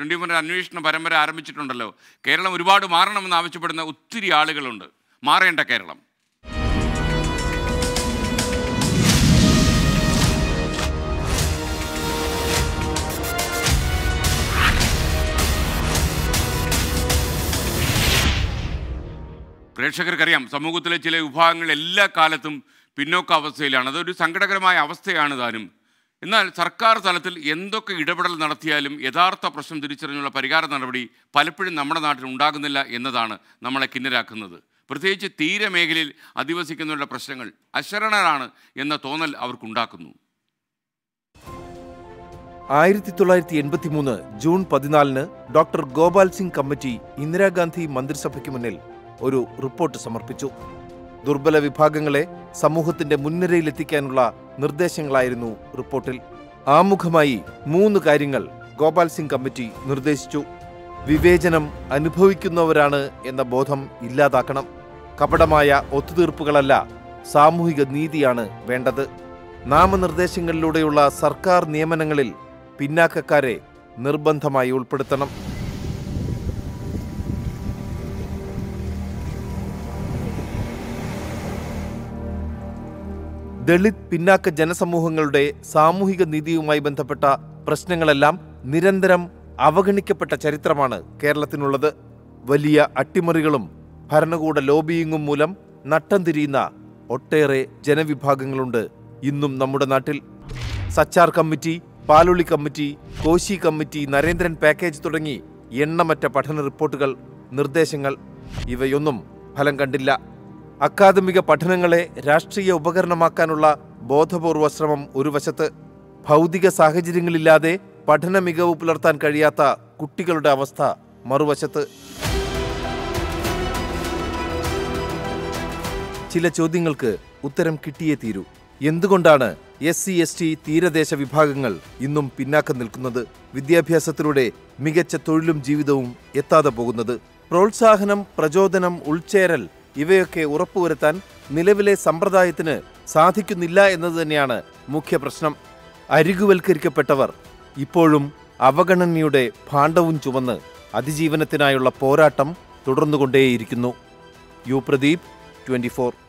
twenty four അന്വേഷണ പരമ്പര ആരംഭിച്ചിട്ടുണ്ടല്ലോ കേരളം ഒരുപാട് മാറണമെന്ന് ആവശ്യപ്പെടുന്ന ഒത്തിരി ആളുകളുണ്ട് മാറേണ്ട കേരളം പ്രേക്ഷകർക്കറിയാം സമൂഹത്തിലെ ചില വിഭാഗങ്ങൾ എല്ലാ കാലത്തും പിന്നോക്കാവസ്ഥയിലാണ് അതൊരു സങ്കടകരമായ അവസ്ഥയാണ് താനും എന്നാൽ സർക്കാർ തലത്തിൽ എന്തൊക്കെ ഇടപെടൽ നടത്തിയാലും യഥാർത്ഥ പ്രശ്നം തിരിച്ചറിഞ്ഞുള്ള പരിഹാര നടപടി പലപ്പോഴും നമ്മുടെ നാട്ടിൽ ഉണ്ടാകുന്നില്ല എന്നതാണ് നമ്മളെ കിന്നരാക്കുന്നത് പ്രത്യേകിച്ച് തീരമേഖലയിൽ അധിവസിക്കുന്നവരുടെ പ്രശ്നങ്ങൾ അശരണരാണ് എന്ന തോന്നൽ അവർക്കുണ്ടാക്കുന്നു ആയിരത്തി തൊള്ളായിരത്തി എൺപത്തി മൂന്ന് ജൂൺ പതിനാലിന് ഡോക്ടർ ഗോപാൽ സിംഗ് കമ്മിറ്റി ഇന്ദിരാഗാന്ധി മന്ത്രിസഭയ്ക്ക് മുന്നിൽ ഒരു റിപ്പോർട്ട് സമർപ്പിച്ചു ദുർബല വിഭാഗങ്ങളെ സമൂഹത്തിന്റെ മുൻനിരയിലെത്തിക്കാനുള്ള നിർദ്ദേശങ്ങളായിരുന്നു റിപ്പോർട്ടിൽ ആമുഖമായി മൂന്ന് കാര്യങ്ങൾ ഗോപാൽ സിംഗ് കമ്മിറ്റി നിർദ്ദേശിച്ചു വിവേചനം അനുഭവിക്കുന്നവരാണ് എന്ന ബോധം ഇല്ലാതാക്കണം കപടമായ ഒത്തുതീർപ്പുകളല്ല സാമൂഹിക നീതിയാണ് വേണ്ടത് നാമനിർദ്ദേശങ്ങളിലൂടെയുള്ള സർക്കാർ നിയമനങ്ങളിൽ പിന്നാക്കക്കാരെ നിർബന്ധമായി ഉൾപ്പെടുത്തണം ദളിത് പിന്നാക്ക ജനസമൂഹങ്ങളുടെ സാമൂഹിക നീതിയുമായി ബന്ധപ്പെട്ട പ്രശ്നങ്ങളെല്ലാം നിരന്തരം അവഗണിക്കപ്പെട്ട ചരിത്രമാണ് കേരളത്തിനുള്ളത് വലിയ അട്ടിമറികളും ഭരണകൂട ലോബിയിങ്ങും മൂലം നട്ടം തിരിയുന്ന ഒട്ടേറെ ജനവിഭാഗങ്ങളുണ്ട് ഇന്നും നമ്മുടെ നാട്ടിൽ Sachar committee Paloli committee Koshy committee Narendran package തുടങ്ങി എണ്ണമറ്റ പഠന റിപ്പോർട്ടുകൾ നിർദ്ദേശങ്ങൾ ഇവയൊന്നും ഫലം കണ്ടില്ല അക്കാദമിക പഠനങ്ങളെ രാഷ്ട്രീയ ഉപകരണമാക്കാനുള്ള ബോധപൂർവ ശ്രമം ഒരു വശത്ത് ഭൗതിക സാഹചര്യങ്ങളില്ലാതെ പഠന മികവ് പുലർത്താൻ കഴിയാത്ത കുട്ടികളുടെ അവസ്ഥ മറുവശത്ത് ചില ചോദ്യങ്ങൾക്ക് ഉത്തരം കിട്ടിയേ തീരൂ എന്തുകൊണ്ടാണ് എസ് സി എസ് ടി തീരദേശ വിഭാഗങ്ങൾ ഇന്നും പിന്നാക്കം നിൽക്കുന്നത് വിദ്യാഭ്യാസത്തിലൂടെ മികച്ച തൊഴിലും ജീവിതവും എത്താതെ പോകുന്നത് പ്രോത്സാഹനം പ്രചോദനം ഉൾച്ചേരൽ ഇവയൊക്കെ ഉറപ്പുവരുത്താൻ നിലവിലെ സമ്പ്രദായത്തിന് സാധിക്കുന്നില്ല എന്നത് തന്നെയാണ് മുഖ്യ പ്രശ്നം അരികുവൽക്കരിക്കപ്പെട്ടവർ ഇപ്പോഴും അവഗണനയുടെ ഭാണ്ഡവും ചുമന്ന് അതിജീവനത്തിനായുള്ള പോരാട്ടം തുടർന്നുകൊണ്ടേയിരിക്കുന്നു യു പ്രദീപ് ട്വന്റി